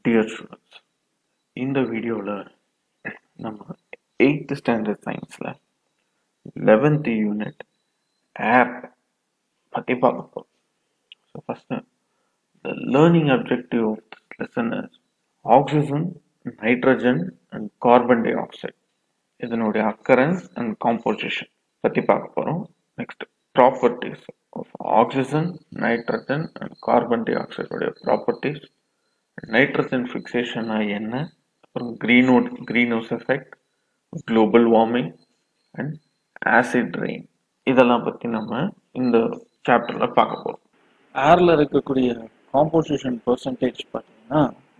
Dear students இந்த வீடியோவில் நம்ம எயித்து ஸ்டாண்டர்ட் சயின்ஸில் லெவன்த் யூனிட் ஏர் பற்றி பார்க்க போகிறோம் so first the learning objective of lesson is oxygen nitrogen and carbon dioxide இதனுடைய அக்கரன்ஸ் அண்ட் காம்போசிஷன் பற்றி பார்க்க போகிறோம் next properties of oxygen nitrogen and carbon டை ஆக்சைடுடைய ப்ராப்பர்ட்டிஸ் நைட்ரஜன் ஃபிக்சேஷனா என்ன அப்புறம் greenwood greenhouse effect global warming and acid rain இதெல்லாம் பற்றி நம்ம இந்த சாப்டரில் பார்க்க போகிறோம் ஏர்ல இருக்கக்கூடிய காம்போசிஷன் பர்சன்டேஜ் பார்த்தீங்கன்னா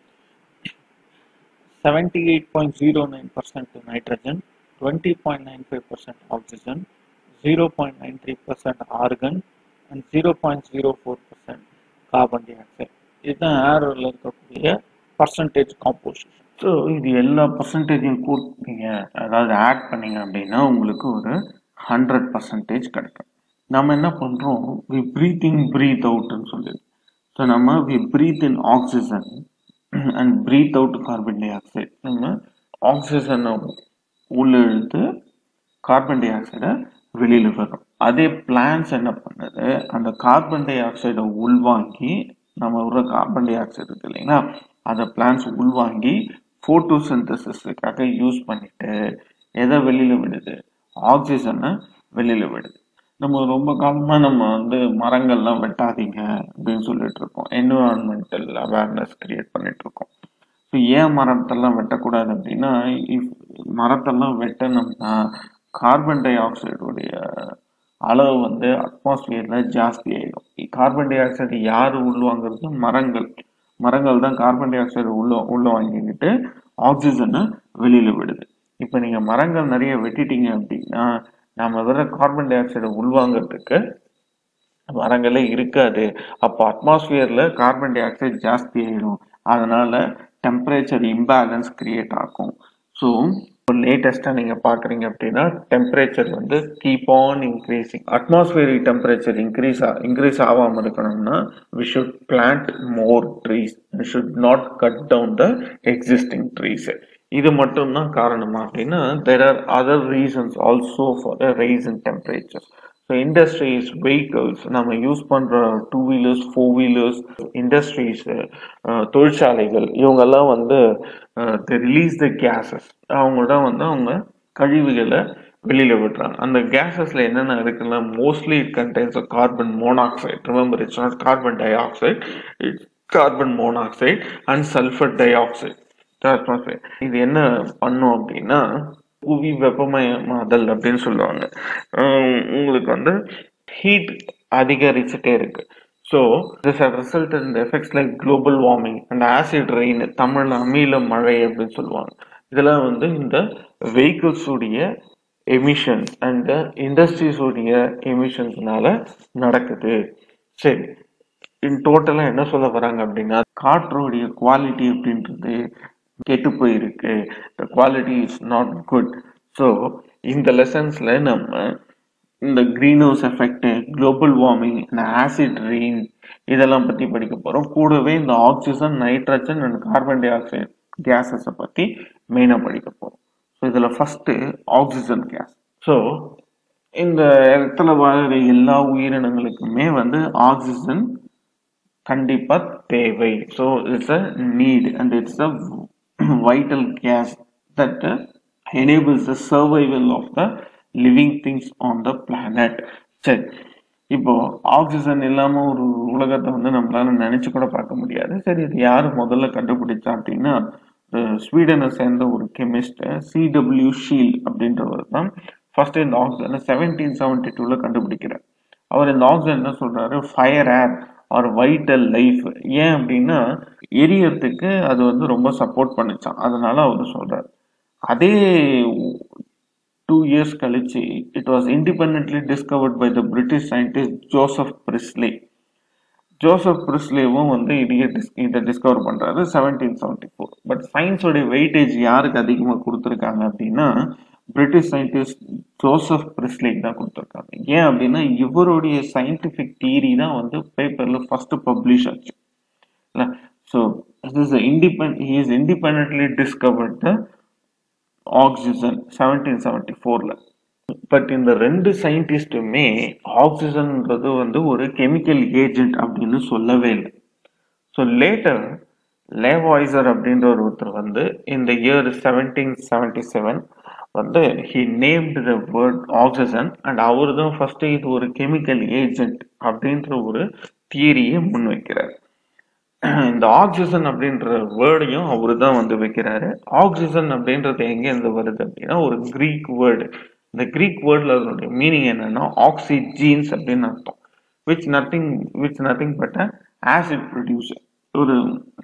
seventy eight point zero nine percent nitrogen twenty point nine five percent oxygen zero point nine three percent argon and zero point zero four percent carbon dioxide இதுதான் ஏரில் இருக்கக்கூடிய பர்சன்டேஜ் காம்போசிஷன் ஸோ இது எல்லா பர்சன்டேஜையும் கூட்டிங்க அதாவது add பண்ணீங்க அப்படின்னா உங்களுக்கு ஒரு ஹண்ட்ரட் பர்சன்டேஜ் கிடைக்கும் நம்ம என்ன பண்ணுறோம் வி ப்ரீத் இன் ப்ரீத் அவுட்னு சொல்லி ஸோ நம்ம we breathe in oxygen and breathe out carbon dioxide நம்ம ஆக்சிஜனை உள்ள இழுத்து கார்பன் டை ஆக்சைடை வெளியில் வரும் அதே பிளான்ஸ் என்ன பண்ணுது அந்த கார்பன் டை ஆக்சைடை உள்வாங்கி நம்ம விடுற கார்பன் டை ஆக்சைடு இருக்கு இல்லைங்களா அதை பிளான்ஸ் உள்வாங்கி ஃபோட்டோசிந்தசிஸுக்காக யூஸ் பண்ணிட்டு எதை வெளியில் விடுது ஆக்சிஜனை வெளியில் விடுது நம்ம ரொம்ப காலமாக நம்ம வந்து மரங்கள்லாம் வெட்டாதீங்க அப்படின்னு சொல்லிட்டு இருக்கோம் என்விரான்மெண்டல் அவேர்னஸ் கிரியேட் பண்ணிட்டு இருக்கோம் ஸோ ஏன் மரத்தெல்லாம் வெட்டக்கூடாது அப்படின்னா if மரத்தெல்லாம் வெட்டணும்னா கார்பன் டை ஆக்சைடுடைய அளவு வந்து அட்மாஸ்பியர்ல ஜாஸ்தி ஆயிடும் கார்பன் டை ஆக்சைடு யார் உள்வாங்கிறது மரங்கள் மரங்கள் தான் கார்பன் டை ஆக்சைடு உள்ள உள்ள வாங்கிக்கிட்டு ஆக்சிஜனை வெளியில விடுது இப்போ நீங்க மரங்கள் நிறைய வெட்டிட்டீங்க அப்படின்னா நாம வர கார்பன் டை ஆக்சைடை உள்வாங்கிறதுக்கு மரங்களே இருக்காது அப்போ அட்மாஸ்பியர்ல கார்பன் டை ஆக்சைடு ஜாஸ்தி ஆயிடும் அதனால டெம்பரேச்சர் இம்பேலன்ஸ் கிரியேட் ஆகும் ஸோ இப்போ லேட்டஸ்ட்டாக நீங்கள் பார்க்குறீங்க அப்படின்னா டெம்பரேச்சர் வந்து keep on increasing atmospheric temperature increase increase ஆகாமல் இருக்கணும்னா we should plant more trees we should not cut down the existing trees இது மட்டும்தான் காரணமா அப்படின்னா there are other reasons also for the rise in temperature so industries vehicles நம்ம use பண்ணுற two wheelers four wheelers industries தொழிற்சாலைகள் இவங்கெல்லாம் வந்து release the cases அவங்க தான் வந்து அவங்க கழிவுகளை வெளியில விடுறாங்க அந்த கேசஸ்ல என்னென்ன இருக்குன்னா mostly it contains carbon monoxide remember it's not carbon dioxide it's carbon monoxide and sulphur dioxide atmosphere இது என்ன பண்ணும் அப்படின்னா புவி வெப்பமயமாதல் அப்படின்னு சொல்லுவாங்க உங்களுக்கு வந்து ஹீட் அதிகரிச்சுட்டே இருக்கு so this are result in effects like global warming and acid rain Tamil அமீல மழை அப்படின்னு சொல்லுவாங்க இதெல்லாம் வந்து இந்த வெஹிக்கிள்ஸ் உடைய எமிஷன்ஸ் அண்ட் இண்டஸ்ட்ரீஸ் உடைய எமிஷன்ஸ்னால நடக்குது சரி இன் டோட்டலாக என்ன சொல்ல வராங்க அப்படின்னா காற்றோடைய குவாலிட்டி அப்படின்றது கெட்டு போயிருக்கு the quality is not good so இந்த லெசன்ஸில் நம்ம இந்த greenhouse effect global warming இந்த ஆசிட் ரெயின் இதெல்லாம் பற்றி படிக்க போகிறோம் கூடவே இந்த oxygen nitrogen and carbon dioxide கேஸஸை பற்றி மெயினாக படிக்க போகிறோம் ஸோ இதில் ஃபஸ்ட்டு ஆக்சிஜன் கேஸ் ஸோ இந்த இடத்துல வாழ்கிற எல்லா உயிரினங்களுக்குமே வந்து ஆக்சிஜன் கண்டிப்பா தேவை so it's a need and it's a vital gas that enables the survival of the living things on the planet சரி இப்போ ஆக்சிஜன் இல்லாம ஒரு உலகத்தை வந்து நம்மளால நினைச்சு கூட பார்க்க முடியாது சரி இது யாரு முதல்ல கண்டுபிடிச்சா அப்படின்னா ஸ்வீடனை சேர்ந்த ஒரு கெமிஸ்ட் சிடபிள்யூ ஷீல் அப்படின்றவர் தான் ஃபர்ஸ்ட் இந்த ஆக்சிஜனை செவன்டீன் செவன்டி டூல கண்டுபிடிக்கிறார் அவர் இந்த ஆக்சிஜன் என்ன சொல்றாரு fire air are vital life ஏன் அப்படின்னா எரியறதுக்கு அது வந்து ரொம்ப சப்போர்ட் பண்ணிச்சான் அதனால அவர் சொல்றாரு அதே டூ இயர்ஸ் கழிச்சு it was independently discovered by the British scientist Joseph Priestley Joseph பிரிஸ்லேவும் வந்து இதையே டிஸ் இதை டிஸ்கவர் பண்றாரு செவன்டீன் செவன்டி ஃபோர் பட் சயின்ஸோடைய வெயிட்டேஜ் யாருக்கு அதிகமாக கொடுத்துருக்காங்க அப்படின்னா பிரிட்டிஷ் சயின்டிஸ்ட் ஜோசப் பிரிஸ்லேக்கு தான் கொடுத்துருக்காங்க ஏன் அப்படின்னா இவருடைய சயின்டிஃபிக் தியரி தான் வந்து பேப்பர்ல ஃபர்ஸ்ட் பப்ளிஷ் ஆச்சு so This is a independent. He has independently discovered the oxygen 1774ல பட் இந்த ரெண்டு சயின்டிஸ்டுமே ஆக்சிஜன்ன்றது வந்து ஒரு கெமிக்கல் ஏஜென்ட் அப்படின்னு சொல்லவே இல்லை ஸோ லேட்டர் லேவாய்சர் அப்படின்ற ஒருத்தர் வந்து இந்த இயர் செவன்டீன் செவன்டி செவன் வந்து he named the word oxygen and அவர் தான் ஃபர்ஸ்ட் இது ஒரு கெமிக்கல் ஏஜென்ட் அப்படின்ற ஒரு தியரியை முன்வைக்கிறார் இந்த ஆக்சிஜன் அப்படின்ற வேர்டையும் அவரு தான் வந்து வைக்கிறாரு ஆக்சிஜன் அப்படின்றது எங்க இருந்து வருது அப்படின்னா ஒரு கிரீக் வேர்டு இந்த கிரீக் வேர்ட்ல அதனுடைய மீனிங் என்னன்னா ஆக்சிஜீன்ஸ் அப்படின்னு அர்த்தம் which nothing which nothing but acid producer ஒரு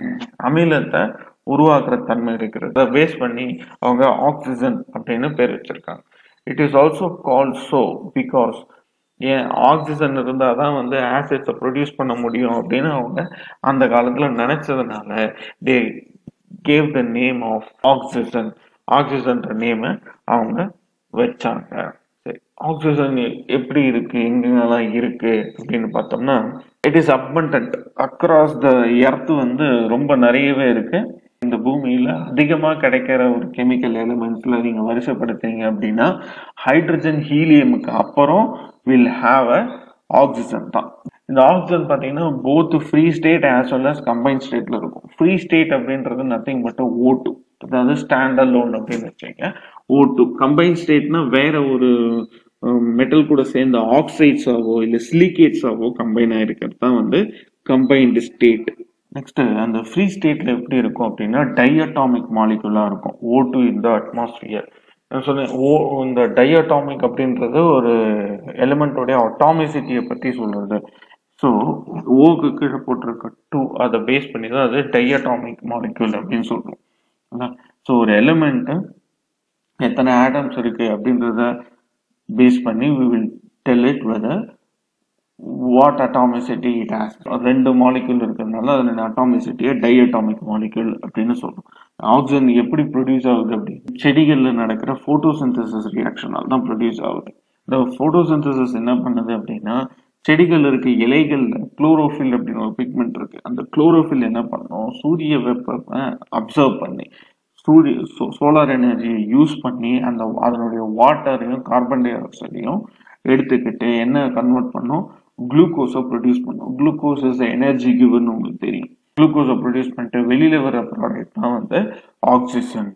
அமிலத்தை உருவாக்குற தன்மை இருக்கிறத பேஸ் பண்ணி அவங்க ஆக்சிஜன் அப்படின்னு பேர் வச்சிருக்காங்க it is also call so because ஏன் ஆக்சிஜன் இருந்தால் தான் வந்து ஆசிட்ஸை ப்ரொடியூஸ் பண்ண முடியும் அப்படின்னு அவங்க அந்த காலத்தில் நினைச்சதுனால they gave the name of oxygen ஆக்சிஜன்ற நேமை அவங்க வச்சாங்க சரி ஆக்சிஜன் எப்படி இருக்கு எங்கெங்கெல்லாம் இருக்கு அப்படின்னு பார்த்தோம்னா it is abundant across the earth வந்து ரொம்ப நிறையவே இருக்கு இந்த பூமியில அதிகமா கிடைக்கிற ஒரு கெமிக்கல் எலிமெண்ட்ஸ்ல நீங்க வரிசைப்படுத்துறீங்க அப்படின்னா ஹைட்ரஜன் ஹீலியமுக்கு அப்புறம் வில் ஹாவ் அ ஆக்சிஜன் தான் இந்த ஆக்சிஜன் பார்த்தீங்கன்னா both free state as well as combine ஸ்டேட்ல இருக்கும் ஃப்ரீ ஸ்டேட் அப்படின்றது நத்திங் பட் ஓ டூ அதாவது ஸ்டாண்ட் அலோன் அப்படின்னு வச்சுங்க ஓ டூ கம்பைன் ஸ்டேட்னா வேற ஒரு மெட்டல் கூட சேர்ந்த ஆக்சைட்ஸாவோ இல்லை சிலிகேட்ஸாவோ கம்பைன் ஆயிருக்கிறது தான் வந்து கம்பைன்டு ஸ்டேட் நெக்ஸ்ட் அந்த ஃப்ரீ ஸ்டேட்ல எப்படி இருக்கும் அப்படின்னா டைஅட்டாமிக் மாலிகுலா இருக்கும் ஓ டூ இந்த அட்மாஸ்பியர் நான் சொன்னேன் ஓ இந்த டைஅட்டாமிக் அப்படின்றது ஒரு எலிமெண்டோடைய அட்டாமிசிட்டியை பத்தி சொல்றது ஸோ ஓக்கு கீழே போட்டிருக்க டூ அதை பேஸ் பண்ணி தான் அது டைஅட்டாமிக் மாலிகுல் அப்படின்னு சொல்றோம் ஸோ ஒரு எலிமெண்ட் எத்தனை ஆட்டம்ஸ் இருக்கு அப்படின்றத பேஸ் பண்ணி we will tell it whether what atomicity it has ரெண்டு மாலிக்யூல் இருக்கிறதுனால அதோட அட்டாமிசிட்டியை டை அட்டாமிக் மாலிக்யூல் அப்படின்னு சொல்றோம் ஆக்சிஜன் எப்படி ப்ரொடியூஸ் ஆகுது அப்படி செடிகள்ல நடக்கிற போட்டோசிந்தசிஸ் ரியாக்ஷனால் தான் ப்ரொடியூஸ் ஆகுது இந்த போட்டோசிந்தசிஸ் என்ன பண்ணுது அப்படின்னா செடிகள் இருக்க இலைகள்ல குளோரோஃபில் அப்படின்னு ஒரு பிக்மெண்ட் இருக்கு அந்த குளோரோஃபில் என்ன பண்ணும் சூரிய வெப்பத்தை அப்சர்வ் பண்ணி சூரிய சோலார் எனர்ஜியை யூஸ் பண்ணி அந்த அதனுடைய வாட்டரையும் கார்பன் டை ஆக்சைடையும் எடுத்துக்கிட்டு என்ன கன்வெர்ட் பண்ணும் குளுக்கோஸை ப்ரொடியூஸ் பண்ணும் குளுக்கோஸ் இஸ் எனர்ஜி கிவன் உங்களுக்கு தெரியும் குளுக்கோஸை ப்ரொடியூஸ் பண்ணிட்டு வெளியில வர ப்ராடக்ட் தான் வந்து ஆக்சிஜன்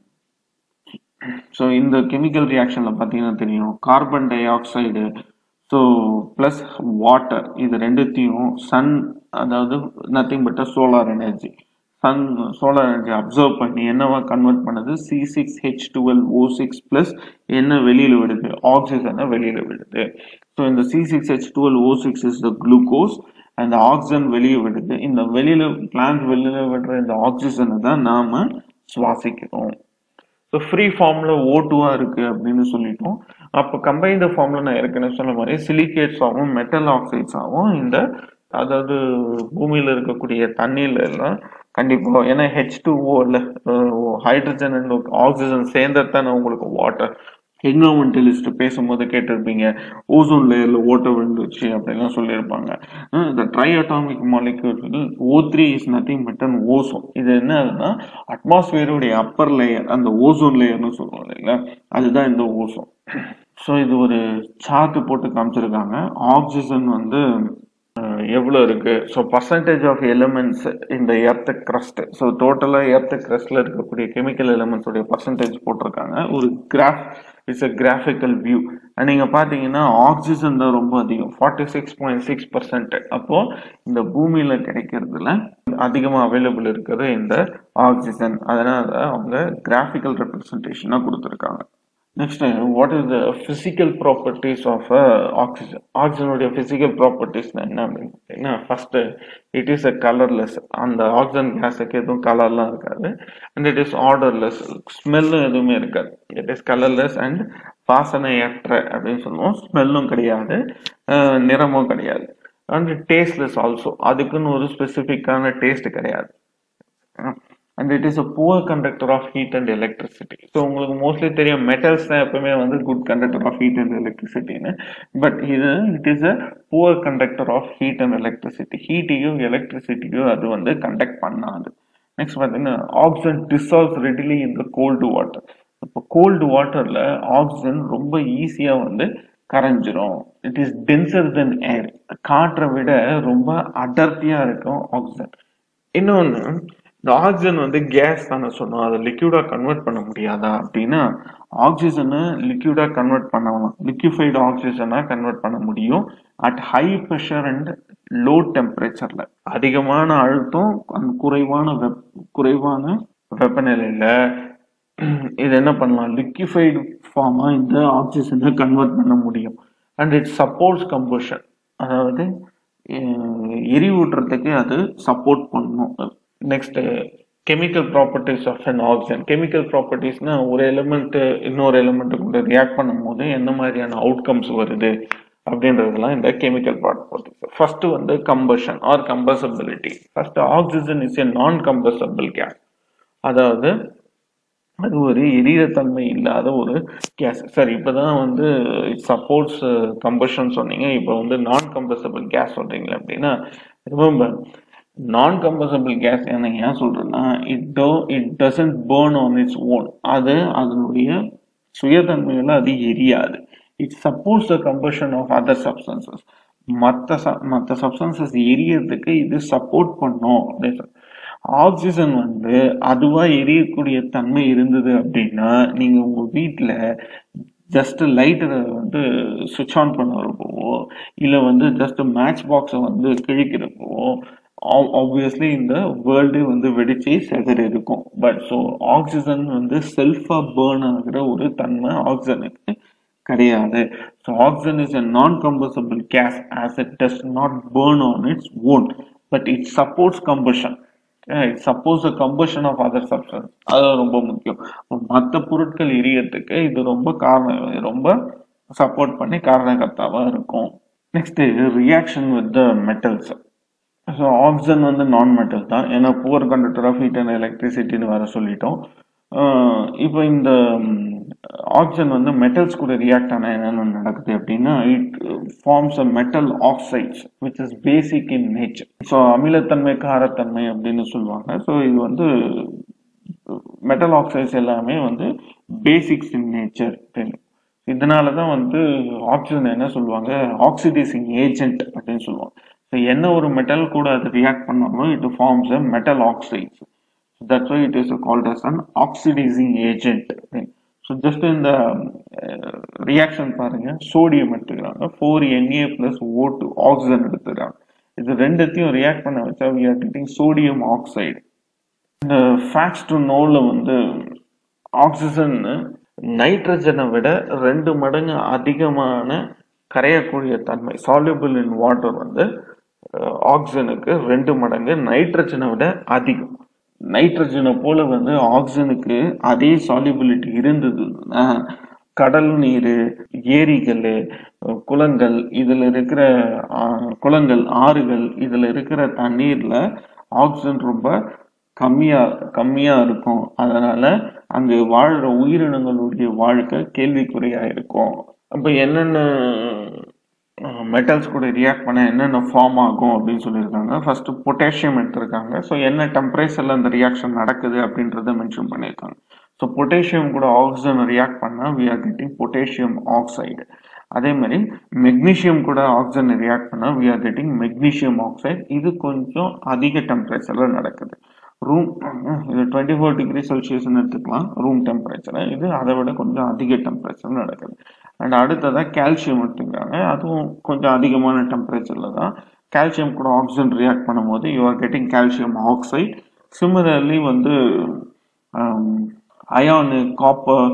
ஸோ இந்த கெமிக்கல் ரியாக்ஷன்ல பார்த்தீங்கன்னா தெரியும் carbon dioxide so plus water இது ரெண்டுத்தையும் சன் அதாவது nothing but solar energy sun solar energy absorb பண்ணி என்னவா கன்வெர்ட் பண்ணுது C six H twelve O six plus என்ன வெளியில விடுது ஆக்சிஜனை வெளியில விடுது ஸோ இந்த C six H twelve O six is the glucose அந்த ஆக்சிஜன் வெளியே விடுது இந்த வெளியில பிளான்ட் வெளியில விடுற இந்த ஆக்சிஜனை தான் நாம சுவாசிக்கிறோம் ஸோ ஃப்ரீ ஃபார்ம்ல ஓ டூவா இருக்கு அப்படின்னு சொல்லிட்டோம் அப்போ கம்பைன்டு ஃபார்ம்ல நான் ஏற்கனவே சொன்ன மாதிரி சிலிகேட்ஸ் ஆகும் மெட்டல் ஆக்சைட்ஸ் ஆகும் இந்த அதாவது பூமியில இருக்கக்கூடிய தண்ணியில எல்லாம் கண்டிப்பா ஏன்னா ஹெச் டூ ஓ இல்ல ஹைட்ரஜன் அண்ட் ஆக்சிஜன் சேர்ந்ததானே உங்களுக்கு வாட்டர் என்வரன்மெண்டலிஸ்ட் பேசும்போது கேட்டிருப்பீங்க ஓசோன் லேயர்ல ஓட்ட விழுந்துச்சு அப்படின்லாம் சொல்லியிருப்பாங்க இந்த triatomic molecule O three is nothing but an ozone இது என்ன ஆகுதுன்னா அட்மாஸ்பியருடைய அப்பர் லேயர் அந்த ஓசோன் லேயர்னு சொல்லுவோம் இல்லைங்களா அதுதான் இந்த ஓசோன் ஸோ இது ஒரு சார்ட் போட்டு காமிச்சிருக்காங்க ஆக்சிஜன் வந்து எவ்வளோ இருக்கு ஸோ பர்சன்டேஜ் ஆஃப் எலிமெண்ட்ஸ் இந்த எர்த் கிரஸ்ட் ஸோ டோட்டலாக எர்த் கிரஸ்ட்ல இருக்கக்கூடிய கெமிக்கல் எலிமெண்ட்ஸ் உடைய பர்சன்டேஜ் போட்டிருக்காங்க ஒரு graph it's a graphical view நீங்க பாத்தீங்கன்னா ஆக்சிஜன் தான் ரொம்ப அதிகம் forty six point six percent அப்போ இந்த பூமியில கிடைக்கிறதுல அதிகமா அவைலபிள் இருக்கிறது இந்த ஆக்சிஜன் அதனால அவங்க கிராஃபிக்கல் ரெப்ரஸன்டேஷனா கொடுத்துருக்காங்க next what is the physical properties of oxygen ஆக்சிஜனுடைய பிசிக்கல் ப்ராப்பர்ட்டிஸ் என்ன அப்படின்னு பார்த்தீங்கன்னா first it is a colourless அந்த ஆக்சிஜன் கேஸுக்கு எதுவும் கலர்லாம் இருக்காது அண்ட் இட் இஸ் ஆர்டர்லெஸ் ஸ்மெல்லும் எதுவுமே இருக்காது இட் இஸ் கலர்லெஸ் அண்ட் வாசனையற்ற அப்படின்னு சொல்லுவோம் ஸ்மெல்லும் கிடையாது நிறமும் கிடையாது அண்ட் டேஸ்ட்லெஸ் ஆல்சோ அதுக்குன்னு ஒரு ஸ்பெசிஃபிக்கான டேஸ்ட் கிடையாது and it is a poor conductor of heat and electricity so உங்களுக்கு மோஸ்ட்லி தெரியும் மெட்டல்ஸ் தான் எப்பவுமே வந்து good conductor of heat and எலக்ட்ரிசிட்டின்னு பட் இது it is a poor conductor of heat and electricity ஹீட்டையும் எலக்ட்ரிசிட்டியும் அது வந்து கண்டக்ட் பண்ணாது நெக்ஸ்ட் பார்த்தீங்கன்னா oxygen dissolves readily in the cold water இப்போ கோல்டு வாட்டர்ல ஆக்சிஜன் ரொம்ப ஈஸியா வந்து கரைஞ்சிரும் இட் இஸ் டென்சர் தென் ஏர் காற்றை விட ரொம்ப அடர்த்தியா இருக்கும் ஆக்சிஜன் இன்னொன்னு இந்த ஆக்சிஜன் வந்து கேஸ் தானே சொன்னோம் அதை லிக்யூடா கன்வெர்ட் பண்ண முடியாதா அப்படின்னா ஆக்சிஜனை லிக்யூடா கன்வெர்ட் பண்ணலாம் லிக்யூஃபைடு ஆக்சிஜனா கன்வெர்ட் பண்ண முடியும் at high pressure and low டெம்பரேச்சர்ல அதிகமான அழுத்தம் and குறைவான வெப் குறைவான வெப்பநிலையில இது என்ன பண்ணலாம் லிக்யூஃபைடு ஃபார்மா இந்த ஆக்சிஜனை கன்வெர்ட் பண்ண முடியும் அண்ட் இட் சப்போர்ட்ஸ் கம்பஷன் அதாவது அஹ், எரிவூட்டுறதுக்கு அது சப்போர்ட் பண்ணும் next chemical properties of an oxygen chemical ப்ராப்பர்ட்டிஸ்னா ஒரு எலிமெண்ட் இன்னொரு எலிமெண்ட் கூட ரியாக்ட் பண்ணும்போது என்ன மாதிரியான அவுட்கம்ஸ் வருது அப்படின்றதுலாம் இந்த கெமிக்கல் ப்ராப்பர்ட்டிஸ் ஃபர்ஸ்ட் வந்து combustion or combustibility first oxygen is a non combustible case அதாவது அது ஒரு எரியத்தன்மை இல்லாத ஒரு கேஸ் சார் இப்பதான் வந்து சப்போர்ட்ஸ் கம்பஷன் சொன்னீங்க இப்போ வந்து நான் கம்பசபிள் கேஸ் சொல்றீங்களா அப்படின்னா ரிமெம்பர் நான் கம்பசபிள் கேஸ் என்ன ஏன் சொல்றேன்னா it do it doesn't burn on it's own அது அதனுடைய சுயதன்மையில அது எரியாது it supports the combustion of other substances மற்ற மற்ற சப்ஸ்டன்சஸ் எரியறதுக்கு இது சப்போர்ட் பண்ணும் அப்படின்னு சொல்றேன். ஆக்சிஜன் வந்து அதுவா எரியக்கூடிய தன்மை இருந்தது அப்படின்னா நீங்க உங்க வீட்ல ஜஸ்ட் லைட்டரை வந்து சுவிட்ச் ஆன் பண்ணுறப்போ இல்ல வந்து ஜஸ்ட் மேட்ச் பாக்ஸை வந்து கிழிக்கிறப்போ ஆப்வியஸ்லி இந்த வேர்ல்டு வந்து வெடிச்சு செதற இருக்கும் பட் ஸோ ஆக்சிஜன் வந்து செல்ஃபா பேர்ன் ஆகிற ஒரு தன்மை ஆக்சிஜனுக்கு கிடையாது so oxygen is a non combustible gas as it does not burn on it's own but it supports combustion it supports combustion of other substance அது ரொம்ப முக்கியம் மற்ற பொருட்கள் எரியறதுக்கு இது ரொம்ப காரணம் ரொம்ப சப்போர்ட் பண்ணி காரணகர்த்தாவா இருக்கும் next reaction with the metals so oxygen வந்து நான் மெட்டல் தான் ஏன்னா poor conductor of heat and எலக்ட்ரிசிட்டின்னு வேற சொல்லிட்டோம் ஆஹ் இப்போ இந்த ஆக்சிஜன் வந்து மெட்டல்ஸ் கூட ரியாக்ட் ஆனா என்னென்ன நடக்குது அப்படின்னா it forms a metal oxides which is basic in nature so அமிலத்தன்மை காரத்தன்மை அப்படின்னு சொல்லுவாங்க ஸோ இது வந்து மெட்டல் ஆக்சைட்ஸ் எல்லாமே வந்து பேசிக்ஸ் இன் நேச்சர் அப்படின்னு இதனால தான் வந்து ஆக்சிஜன் என்ன சொல்லுவாங்க ஆக்சிடைசிங் ஏஜென்ட் அப்படின்னு சொல்லுவாங்க ஸோ என்ன ஒரு மெட்டல் கூட அது ரியாக்ட் பண்ணாலும் it forms a metal oxides that's why it is called as an oxidising agent so just இந்த ரியாக்ஷன் பாருங்க சோடியம் எடுத்துக்கிறாங்க four NA plus O two oxygen எடுத்துக்கிறாங்க இது ரெண்டுத்தையும் ரியாக்ட் பண்ண வச்சா we are getting sodium oxide இந்த ஃபேக்ஸ் டு நோல வந்து ஆக்சிஜன் நைட்ரஜனை விட ரெண்டு மடங்கு அதிகமான கரையக்கூடிய தன்மை சால்யூபிள் இன் வாட்டர் வந்து ஆக்சிஜனுக்கு ரெண்டு மடங்கு நைட்ரஜனை விட அதிகம் நைட்ரஜனை போல வந்து ஆக்சிஜனுக்கு அதே சால்யூபிலிட்டி இருந்ததுன்னா கடல் நீர் ஏரிகள் குளங்கள் இதுல இருக்கிற ஆஹ், குளங்கள் ஆறுகள் இதுல இருக்கிற தண்ணீர்ல ஆக்சிஜன் ரொம்ப கம்மியா கம்மியா இருக்கும் அதனால அங்கு வாழ்ற உயிரினங்களுடைய வாழ்க்கை கேள்விக்குறியா இருக்கும் அப்ப என்னென்ன மெட்டல்ஸ் கூட ரியாக்ட் பண்ண என்னென்ன ஃபார்ம் ஆகும் அப்படின்னு சொல்லியிருக்காங்க ஃபர்ஸ்ட் பொட்டாசியம் எடுத்திருக்காங்க ஸோ என்ன டெம்பரேச்சர்ல அந்த ரியாக்ஷன் நடக்குது அப்படின்றத மென்ஷன் பண்ணியிருக்காங்க ஸோ பொட்டாசியம் கூட ஆக்சிஜன் ரியாக்ட் பண்ணா we are getting potassium oxide அதே மாதிரி மெக்னீசியம் கூட ஆக்சிஜன் ரியாக்ட் பண்ணா we are getting magnesium oxide இது கொஞ்சம் அதிக டெம்பரேச்சர்ல நடக்குது ரூம் இது டுவெண்ட்டி ஃபோர் டிகிரி செல்சியஸ்னு எடுத்துக்கலாம் ரூம் டெம்பரேச்சர் இது அதை விட கொஞ்சம் அதிக டெம்பரேச்சர் நடக்குது அண்ட் அடுத்ததாக கால்சியம் எடுத்துக்கிறாங்க அதுவும் கொஞ்சம் அதிகமான டெம்பரேச்சர்ல தான் கால்சியம் கூட ஆக்சிஜன் ரியாக்ட் பண்ணும்போது you are getting calcium oxide similarly வந்து அயானு காப்பர்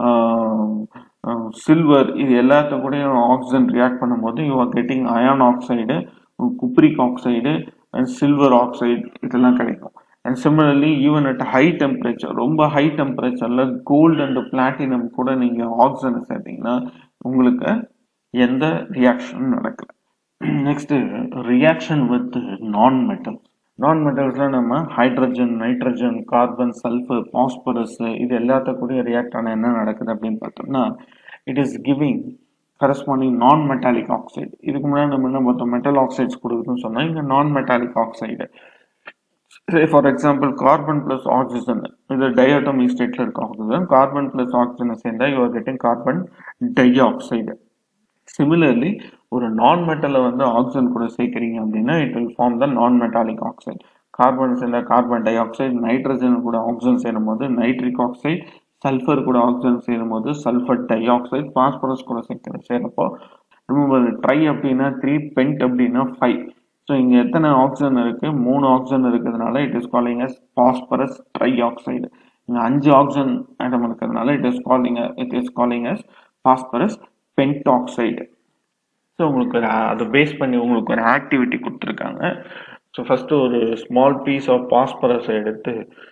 சில்வர் இது எல்லாத்த கூடயும் ஆக்சிஜன் ரியாக்ட் பண்ணும்போது you are getting iron oxide cupric oxide and silver oxide இதெல்லாம் கிடைக்கும் and similarly even at high temperature ரொம்ப ஹை டெம்பரேச்சர்ல கோல்டு அண்ட் பிளாட்டினம் கூட நீங்க ஆக்சிஜனை சேர்த்தீங்கன்னா உங்களுக்கு எந்த ரியாக்ஷனும் நடக்கல next reaction with non metal non மெட்டல்ஸ்ல நம்ம hydrogen nitrogen carbon sulphur phosphorus இது எல்லாத்த கூட ரியாக்ட் ஆன என்ன நடக்குது அப்படின்னு பார்த்தோம்னா it is giving corresponding non metallic oxide இதுக்கு முன்னாடி நம்ம என்ன பார்த்தோம் மெட்டல் ஆக்சைட்ஸ் கொடுக்குதுன்னு சொன்னா இங்க non metallic oxide say for example carbon plus oxygen இது diatomic stateல இருக்க oxygen carbon plus oxygen சேர்ந்தா you are getting carbon dioxide similarly ஒரு நான் மெட்டலை வந்து ஆக்சிஜன் கூட சேர்க்கிறீங்க அப்படின்னா it will form the non metallic oxide carbon சேர்ந்த கார்பன் டை ஆக்சைடு நைட்ரஜன் கூட ஆக்சிஜன் சேரும் போது நைட்ரிக் ஆக்சைடு சல்ஃபர் கூட ஆக்சிஜன் சேரும் போது சல்ஃபர் டை ஆக்சைடு பாஸ்பரஸ் கூட சேர்க்கிற சேரப்போ ரிமூவல் ட்ரை அப்படின்னா த்ரீ பென்ட் அப்படின்னா ஃபைவ் ஸோ இங்கே எத்தனை ஆக்சிஜன் இருக்கு மூணு ஆக்சிஜன் இருக்கிறதுனால it is calling as phosphorus trioxide இங்கே அஞ்சு ஆக்சிஜன் ஆட்டம் இருக்கிறதுனால it is calling it is calling as phosphorus pentoxide so உங்களுக்கு ஒரு அதை பேஸ் பண்ணி உங்களுக்கு ஒரு ஆக்டிவிட்டி கொடுத்துருக்காங்க ஸோ ஃபஸ்ட்டு ஒரு ஸ்மால் பீஸ் ஆஃப் பாஸ்பரஸை எடுத்து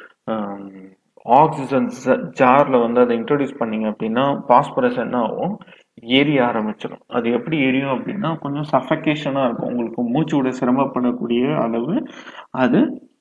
ஆக்சிஜன் ஜாரில் வந்து அதை இன்ட்ரடியூஸ் பண்ணீங்க அப்படின்னா பாஸ்பரஸ் என்ன ஆகும் எரிய ஆரம்பிச்சிடும் அது எப்படி எரியும் அப்படின்னா கொஞ்சம் சஃபகேஷனாக இருக்கும் உங்களுக்கு மூச்சு விட சிரமப்படக்கூடிய அளவு அது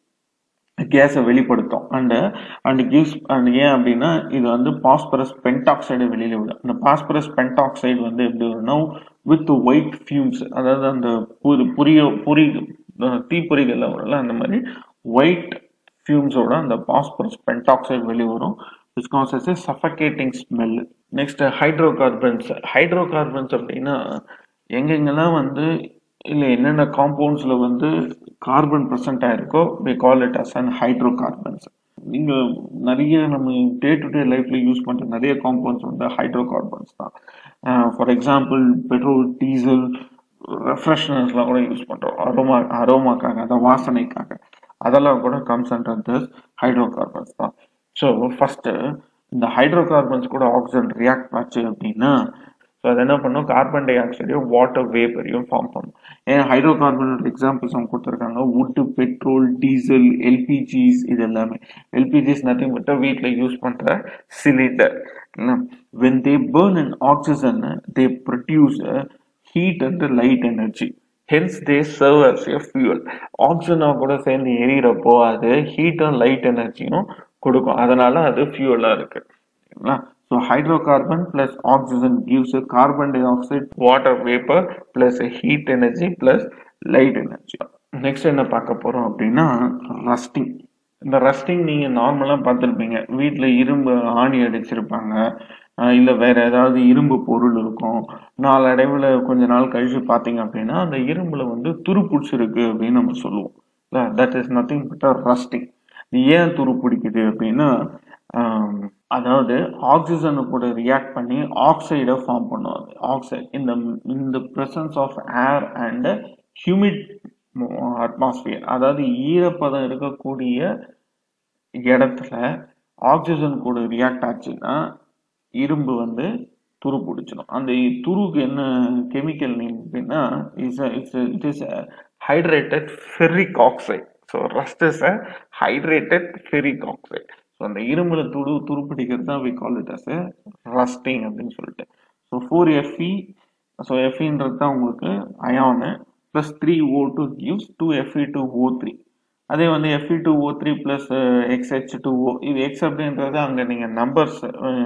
கேஸை வெளிப்படுத்தும் அண்ட் அண்ட் கிவ்ஸ் அண்ட் ஏன் அப்படின்னா இது வந்து பாஸ்பரஸ் பென்டாக்சைடை வெளியில விடும் அந்த பாஸ்பரஸ் பென்டாக்சைடு வந்து எப்படி வரும்னா வித் ஒயிட் ஃபியூம்ஸ் அதாவது அந்த புரி புரிய புரி தீப்பொறிகள்ல வரும்ல அந்த மாதிரி ஒயிட் ஃபியூம்ஸோட அந்த பாஸ்பரஸ் பென்டாக்சைடு வெளியே வரும் which gases a suffocating smell next hydrocarbons hydrocarbons அப்படின்னா எங்கெங்கெல்லாம் வந்து இல்லை என்னென்ன காம்பவுண்ட்ஸில் வந்து கார்பன் ப்ரெசென்ட் ஆயிருக்கோ we call it as and hydrocarbons நீங்கள் நிறைய நம்ம டே டு டே லைஃப்ல யூஸ் பண்ணுற நிறைய காம்பவுண்ட்ஸ் வந்து ஹைட்ரோ கார்பன்ஸ் தான் ஃபார் எக்ஸாம்பிள் பெட்ரோல் டீசல் ரெஃப்ரெஷ்னர்ஸ்லாம் கூட யூஸ் பண்ணுறோம் அரோமா அரோமாக்காக அந்த வாசனைக்காக அதெல்லாம் கூட comes under this hydrocarbons தான் ஸோ ஃபஸ்ட்டு இந்த ஹைட்ரோ கார்பன்ஸ் கூட ஆக்சிஜன் ரியாக்ட் ஆச்சு அப்படின்னா ஸோ அது என்ன பண்ணும் கார்பன் டை ஆக்சைடையும் வாட்டர் வேப்பரையும் ஃபார்ம் பண்ணும் ஏன் ஹைட்ரோ கார்பனோட எக்ஸாம்பிள்ஸ் அவங்க கொடுத்துருக்காங்க வுட்டு பெட்ரோல் டீசல் எல்பிஜிஸ் இது எல்லாமே எல்பிஜிஸ் நத்திங் பட் வீட்டில் யூஸ் பண்ணுற cylinder when they burn and oxygen they produce heat and light energy hence they serve as a fuel ஆக்சிஜனாக கூட சேர்ந்து எரியறப்போ அது ஹீட் அண்ட் லைட் எனர்ஜியும் கொடுக்கும் அதனால அது ஃபியூலாக இருக்கு சரிங்களா So hydrocarbon plus oxygen gives a carbon dioxide, water vapor plus a heat energy plus light energy. Next என்ன பார்க்க போறோம் அப்படின்னா ரஸ்டிங் இந்த ரஸ்டிங் நீங்க நார்மலா பார்த்துருப்பீங்க வீட்டில் இரும்பு ஆணி அடிச்சிருப்பாங்க இல்லை வேற ஏதாவது இரும்பு பொருள் இருக்கும் நாளடைவில் கொஞ்ச நாள் கழிச்சு பார்த்தீங்க அப்படின்னா அந்த இரும்புல வந்து துரு பிடிச்சிருக்கு அப்படின்னு நம்ம சொல்லுவோம் that is nothing but rusting ஏன் துரு பிடிக்குது அப்படின்னா அதாவது ஆக்சிஜனை கூட ரியாக்ட் பண்ணி ஆக்சைடை ஃபார்ம் பண்ணுவாங்க ஆக்சைடு இந்த இந்த presence of air and humid atmosphere அதாவது ஈரப்பதம் இருக்கக்கூடிய இடத்துல ஆக்சிஜன் கூட ரியாக்ட் ஆச்சுன்னா இரும்பு வந்து துரு பிடிச்சிடும் அந்த துருக்கு என்ன கெமிக்கல் நேம் அப்படின்னா is it's it is hydrated ferric oxide so rust is a hydrated ferric oxide so அந்த இரும்புல துடு துருப்பிடிக்கிறது தான் we call it as rusting அப்படின்னு சொல்லிட்டு ஸோ ஃபோர் எஃப்இ ஸோ எஃப்இன்றது தான் உங்களுக்கு iron plus three O two gives two FE two O three அதே வந்து FE two O three plus X H two O இது எக்ஸ் அப்படின்றது அங்கே நீங்கள் நம்பர்ஸ்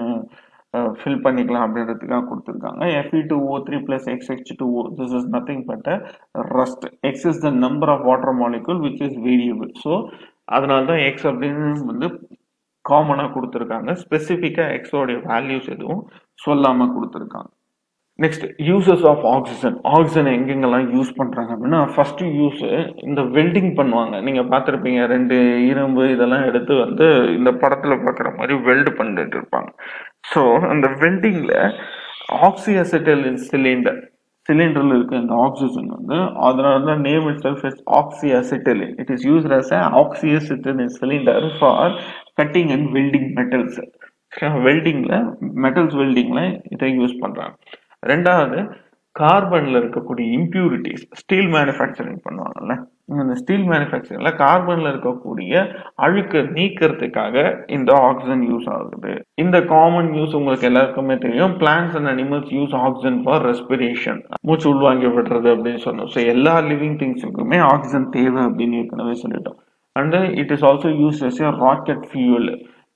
ஃபில் பண்ணிக்கலாம் அப்படின்றதுக்காக கொடுத்துருக்காங்க FE two O three plus X H two O this is nothing but rust X is the number of water molecule which is variable so அதனால தான் X அப்படின்னு வந்து காமனாக கொடுத்துருக்காங்க ஸ்பெசிஃபிக்காக எக்ஸோடைய வேல்யூஸ் எதுவும் சொல்லாமல் கொடுத்துருக்காங்க next uses of oxygen oxygen எங்கெங்கெல்லாம் யூஸ் பண்ணுறாங்க அப்படின்னா ஃபர்ஸ்ட் யூஸ் இந்த வெல்டிங் பண்ணுவாங்க நீங்கள் பார்த்துருப்பீங்க ரெண்டு இரும்பு இதெல்லாம் எடுத்து வந்து இந்த படத்தில் பார்க்குற மாதிரி வெல்டு பண்ணிட்டு இருப்பாங்க ஸோ அந்த வெல்டிங்கில் ஆக்சிஅசிட்டல் சிலிண்டர் சிலிண்டரில் இருக்க இந்த ஆக்சிஜன் வந்து அதனால தான் name itself is oxyacetylene it is use as oxyacetylene cylinder for cutting and welding metals வெல்டிங்ல மெட்டல்ஸ் வெல்டிங்ல இதை யூஸ் பண்றாங்க ரெண்டாவது கார்பன்ல இருக்கக்கூடிய இம்ப்யூரிட்டிஸ் ஸ்டீல் மேனுஃபேக்சரிங் பண்ணுவாங்கல்ல இந்த ஸ்டீல் மேனுஃபேக்சரிங்ல கார்பன்ல இருக்கக்கூடிய அழுக்க நீக்கிறதுக்காக இந்த ஆக்சிஜன் யூஸ் ஆகுது இந்த காமன் யூஸ் உங்களுக்கு எல்லாருக்குமே தெரியும் plants and animals use oxygen for respiration மூச்சு உள்வாங்கி விடுறது அப்படின்னு சொன்னோம் ஸோ எல்லா லிவிங் திங்ஸுக்குமே ஆக்சிஜன் தேவை அப்படின்னு ஏற்கனவே சொல்லிட்டோம் and it is also use as a rocket fuel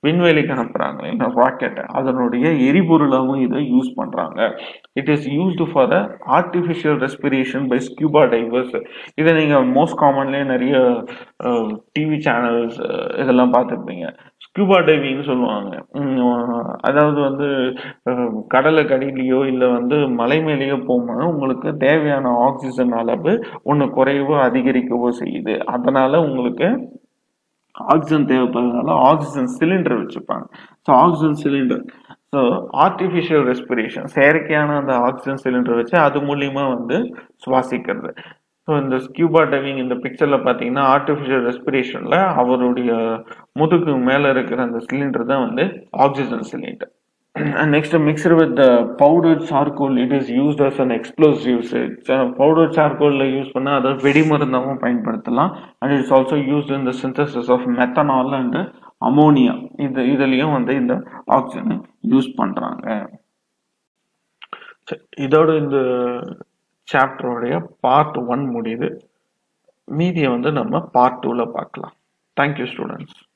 விண்வெளிக்கு அனுப்புறாங்க இந்த ராக்கெட் அதனுடைய எரிபொருளாகவும் இதை யூஸ் பண்றாங்க it is used for artificial respiration by scuba divers இதை நீங்க மோஸ்ட் காமன்லேயே நிறைய டிவி சேனல்ஸ் இதெல்லாம் பார்த்துருப்பீங்க ஸ்கியூபா டைவிங்னு சொல்லுவாங்க உம், அதாவது வந்து அஹ், கடலுக்கு அடியிலையோ இல்லை வந்து மலை மேலேயோ போகும்போது உங்களுக்கு தேவையான ஆக்சிஜன் அளவு ஒன்று குறைவோ அதிகரிக்கவோ செய்யுது அதனால உங்களுக்கு ஆக்சிஜன் தேவைப்படுறதுனால ஆக்சிஜன் சிலிண்டர் வச்சுப்பாங்க so oxygen cylinder so artificial respiration செயற்கையான அந்த ஆக்சிஜன் சிலிண்டர் வச்சு அது மூலியமா வந்து சுவாசிக்கிறது ஸோ இந்த ஸ்கியூபா டைவிங் இந்த பிக்சர்ல பார்த்தீங்கன்னா ஆர்டிஃபிஷியல் ரெஸ்பிரேஷன்ல அவருடைய முதுகு மேல இருக்கிற அந்த சிலிண்டர் தான் வந்து oxygen cylinder and next mixed with the powdered charcoal it is used as an explosives powdered charcoal use பண்ணா அதை வெடிமருந்தாகவும் பயன்படுத்தலாம் and it's also used in the synthesis of methanol and ammonia இது இதுலயும் வந்து இந்த ஆக்சிஜனை யூஸ் பண்றாங்க சரி, இதோட இந்த சாப்டருடைய பார்ட் ஒன் முடியுது மீதியை வந்து நம்ம பார்ட் டூல பார்க்கலாம் தேங்க்யூ ஸ்டூடெண்ட்ஸ்